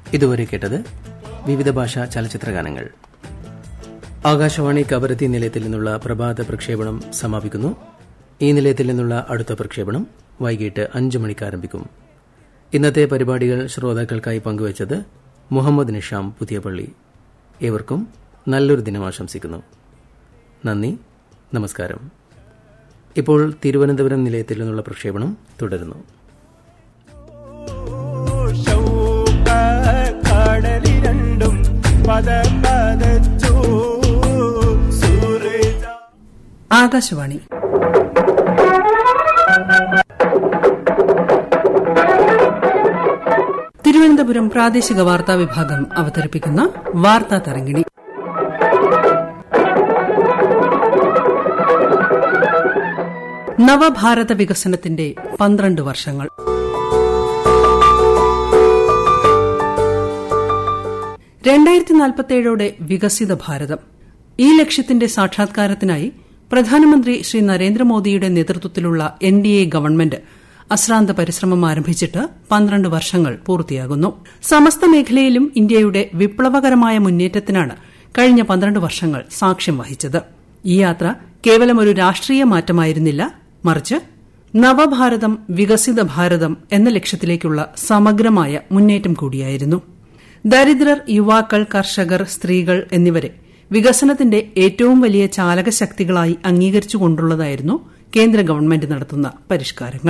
ഇതുവരെ കേട്ടത് വിവിധ ഭാഷാ ചലച്ചിത്ര ഗാനങ്ങൾ ആകാശവാണി കവരത്തി നിലയത്തിൽ നിന്നുള്ള പ്രഭാത പ്രക്ഷേപണം സമാപിക്കുന്നു ഈ നിലയത്തിൽ നിന്നുള്ള അടുത്ത പ്രക്ഷേപണം വൈകിട്ട് അഞ്ചു മണിക്ക് ആരംഭിക്കും ഇന്നത്തെ പരിപാടികൾ ശ്രോതാക്കൾക്കായി പങ്കുവച്ചത് മുഹമ്മദ് നിഷാം പുതിയപള്ളി ഏവർക്കും നല്ലൊരു ദിനം ആശംസിക്കുന്നു നന്ദി നമസ്കാരം ഇപ്പോൾ തിരുവനന്തപുരം നിലയത്തിൽ നിന്നുള്ള പ്രക്ഷേപണം തുടരുന്നു കടലിരണ്ടും പദ പദച്ചു സൂരജ ആകാശവാണി തിരുവനന്തപുരം പ്രാദേശിക വാർത്താ വിഭാഗം അവതരിപ്പിക്കുന്ന വാർത്താ തരങ്ങിണി നവഭാരത വികസനത്തിന്റെ പന്ത്രണ്ട് വർഷങ്ങൾ രണ്ടായിരത്തി നാൽപ്പത്തിയേഴോടെ വികസിത ഭാരതം ഈ ലക്ഷ്യത്തിന്റെ സാക്ഷാത്കാരത്തിനായി പ്രധാനമന്ത്രി ശ്രീ നരേന്ദ്രമോദിയുടെ നേതൃത്വത്തിലുള്ള എൻ ഡി എ ഗവൺമെന്റ് അശ്രാന്ത പരിശ്രമം ആരംഭിച്ചിട്ട് പന്ത്രണ്ട് വർഷങ്ങൾ പൂർത്തിയാകുന്നു സമസ്ത മേഖലയിലും ഇന്ത്യയുടെ വിപ്ലവകരമായ മുന്നേറ്റത്തിനാണ് കഴിഞ്ഞ പന്ത്രണ്ട് വർഷങ്ങൾ സാക്ഷ്യം വഹിച്ചത് ഈ യാത്ര കേവലം ഒരു രാഷ്ട്രീയ മാറ്റമായിരുന്നില്ല മറിച്ച് നവഭാരതം വികസിത ഭാരതം എന്ന ലക്ഷ്യത്തിലേക്കുള്ള സമഗ്രമായ മുന്നേറ്റം കൂടിയായിരുന്നു ദരിദ്രർ യുവാക്കൾ കർഷകർ സ്ത്രീകൾ എന്നിവരെ വികസനത്തിന്റെ ഏറ്റവും വലിയ ചാലകശക്തികളായി അംഗീകരിച്ചുകൊണ്ടുള്ളതായിരുന്നു കേന്ദ്ര ഗവൺമെന്റ് നടത്തുന്ന പരിഷ്കാരങ്ങൾ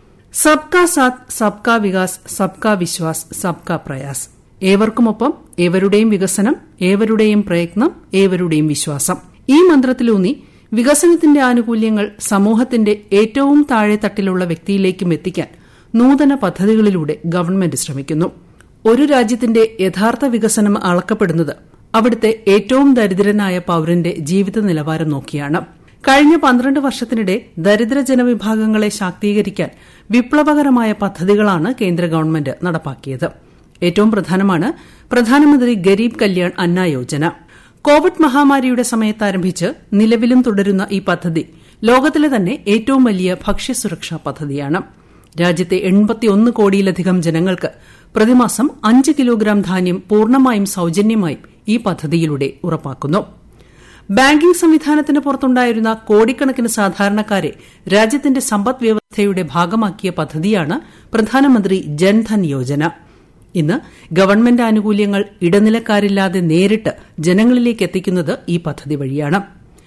സബ്കാ സാത്ത് സബ്കാ വികാസ് സബ്കാ വിശ്വാസ് സബ്കാ പ്രയാസ് ഏവർക്കുമൊപ്പം ഏവരുടെയും വികസനം ഏവരുടെയും പ്രയത്നം ഏവരുടെയും വിശ്വാസം ഈ മന്ത്രത്തിലൂന്നി വികസനത്തിന്റെ ആനുകൂല്യങ്ങൾ സമൂഹത്തിന്റെ ഏറ്റവും താഴെത്തട്ടിലുള്ള വ്യക്തിയിലേക്കും എത്തിക്കാൻ നൂതന പദ്ധതികളിലൂടെ ഗവൺമെന്റ് ശ്രമിക്കുന്നു ഒരു രാജ്യത്തിന്റെ യഥാർത്ഥ വികസനം അളക്കപ്പെടുന്നത് അവിടുത്തെ ഏറ്റവും ദരിദ്രനായ പൌരന്റെ ജീവിത നിലവാരം നോക്കിയാണ് കഴിഞ്ഞ പന്ത്രണ്ട് വർഷത്തിനിടെ ദരിദ്ര ജനവിഭാഗങ്ങളെ ശാക്തീകരിക്കാൻ വിപ്ലവകരമായ പദ്ധതികളാണ് കേന്ദ്ര ഗവൺമെന്റ് നടപ്പാക്കിയത് ഏറ്റവും പ്രധാനമാണ് പ്രധാനമന്ത്രി ഗരീബ് കല്യാൺ അന്ന യോജന കോവിഡ് മഹാമാരിയുടെ സമയത്ത് ആരംഭിച്ച് നിലവിലും തുടരുന്ന ഈ പദ്ധതി ലോകത്തിലെ തന്നെ ഏറ്റവും വലിയ ഭക്ഷ്യസുരക്ഷാ പദ്ധതിയാണ് രാജ്യത്തെ എൺപത്തിയൊന്ന് കോടിയിലധികം ജനങ്ങൾക്ക് പ്രതിമാസം അഞ്ച് കിലോഗ്രാം ധാന്യം പൂർണ്ണമായും സൌജന്യമായും ഈ പദ്ധതിയിലൂടെ ഉറപ്പാക്കുന്നു ബാങ്കിംഗ് സംവിധാനത്തിന് പുറത്തുണ്ടായിരുന്ന കോടിക്കണക്കിന് സാധാരണക്കാരെ രാജ്യത്തിന്റെ സമ്പദ് വ്യവസ്ഥയുടെ ഭാഗമാക്കിയ പദ്ധതിയാണ് പ്രധാനമന്ത്രി ജൻധൻ യോജന ഇന്ന് ഗവൺമെന്റ് ആനുകൂല്യങ്ങൾ ഇടനിലക്കാരില്ലാതെ നേരിട്ട് ജനങ്ങളിലേക്ക് എത്തിക്കുന്നത് ഈ പദ്ധതി വഴിയാണ്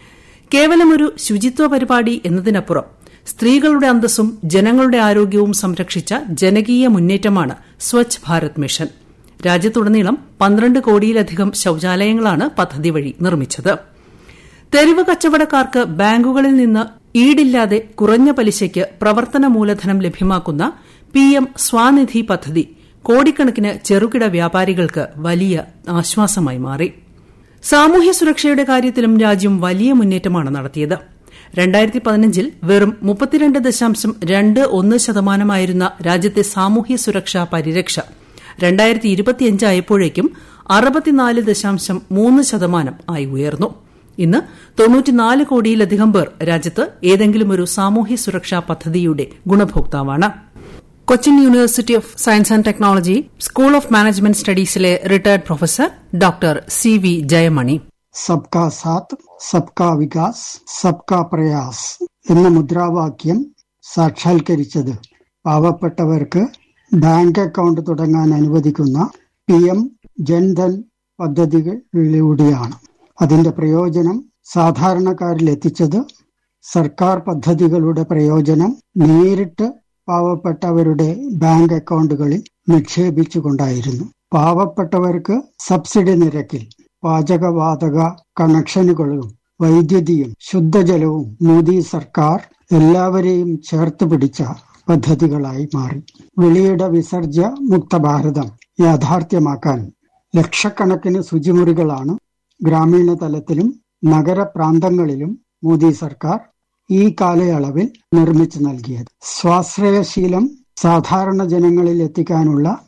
കേവലമൊരു ശുചിത്വ പരിപാടി എന്നതിനപ്പുറം സ്ത്രീകളുടെ അന്തസ്സും ജനങ്ങളുടെ ആരോഗ്യവും സംരക്ഷിച്ച ജനകീയ മുന്നേറ്റമാണ് സ്വച്ഛ് ഭാരത് മിഷൻ രാജ്യത്തുടനീളം പന്ത്രണ്ട് കോടിയിലധികം ശൌചാലയങ്ങളാണ് പദ്ധതി വഴി നിർമ്മിച്ചത് തെരുവ് കച്ചവടക്കാർക്ക് ബാങ്കുകളിൽ നിന്ന് ഈടില്ലാതെ കുറഞ്ഞ പലിശയ്ക്ക് പ്രവർത്തന മൂലധനം ലഭ്യമാക്കുന്ന പിഎം സ്വാനിധി പദ്ധതി കോടിക്കണക്കിന് ചെറുകിട വ്യാപാരികൾക്ക് വലിയ ആശ്വാസമായി മാറി സാമൂഹ്യ സുരക്ഷയുടെ കാര്യത്തിലും രാജ്യം വലിയ മുന്നേറ്റമാണ് നടത്തിയത് രണ്ടായിരത്തി പതിനഞ്ചിൽ വെറും മുപ്പത്തിരണ്ട് ദശാംശം രണ്ട് ഒന്ന് ശതമാനമായിരുന്ന രാജ്യത്തെ സാമൂഹ്യ സുരക്ഷാ പരിരക്ഷ രണ്ടായിരത്തി ഇരുപത്തിയഞ്ചായപ്പോഴേക്കും അറുപത്തിനാല് ദശാംശം മൂന്ന് ശതമാനം ആയി ഉയർന്നു ഇന്ന് തൊണ്ണൂറ്റിനാല് കോടിയിലധികം പേർ രാജ്യത്ത് ഏതെങ്കിലും ഒരു സാമൂഹ്യ സുരക്ഷാ പദ്ധതിയുടെ ഗുണഭോക്താവാണ് Cochin university of science and technology school of management സ്റ്റഡീസിലെ retired professor doctor C V Jayamani സബ്കാ സാത്ത് സബ്കാ വികാസ് സബ്കാ പ്രയാസ് എന്ന മുദ്രാവാക്യം സാക്ഷാത്കരിച്ചത് പാവപ്പെട്ടവർക്ക് ബാങ്ക് അക്കൗണ്ട് തുടങ്ങാൻ അനുവദിക്കുന്ന പി എം ജൻധൻ പദ്ധതികളിലൂടെയാണ് അതിന്റെ പ്രയോജനം സാധാരണക്കാരിൽ എത്തിച്ചത് സർക്കാർ പദ്ധതികളുടെ പ്രയോജനം നേരിട്ട് പാവപ്പെട്ടവരുടെ ബാങ്ക് അക്കൗണ്ടുകളിൽ നിക്ഷേപിച്ചുകൊണ്ടായിരുന്നു പാവപ്പെട്ടവർക്ക് സബ്സിഡി നിരക്കിൽ പാചകവാതക കണക്ഷനുകളും വൈദ്യുതിയും ശുദ്ധജലവും മോദി സർക്കാർ എല്ലാവരെയും ചേർത്ത് പിടിച്ച പദ്ധതികളായി മാറി വെളിയിട വിസർജ്യ മുക്ത ഭാരതം യാഥാർത്ഥ്യമാക്കാൻ ലക്ഷക്കണക്കിന് ശുചിമുറികളാണ് ഗ്രാമീണ തലത്തിലും നഗരപ്രാന്തങ്ങളിലും മോദി സർക്കാർ ഈ കാലയളവിൽ നിർമ്മിച്ചു നൽകിയത് സ്വാശ്രയശീലം സാധാരണ ജനങ്ങളിൽ എത്തിക്കാനുള്ള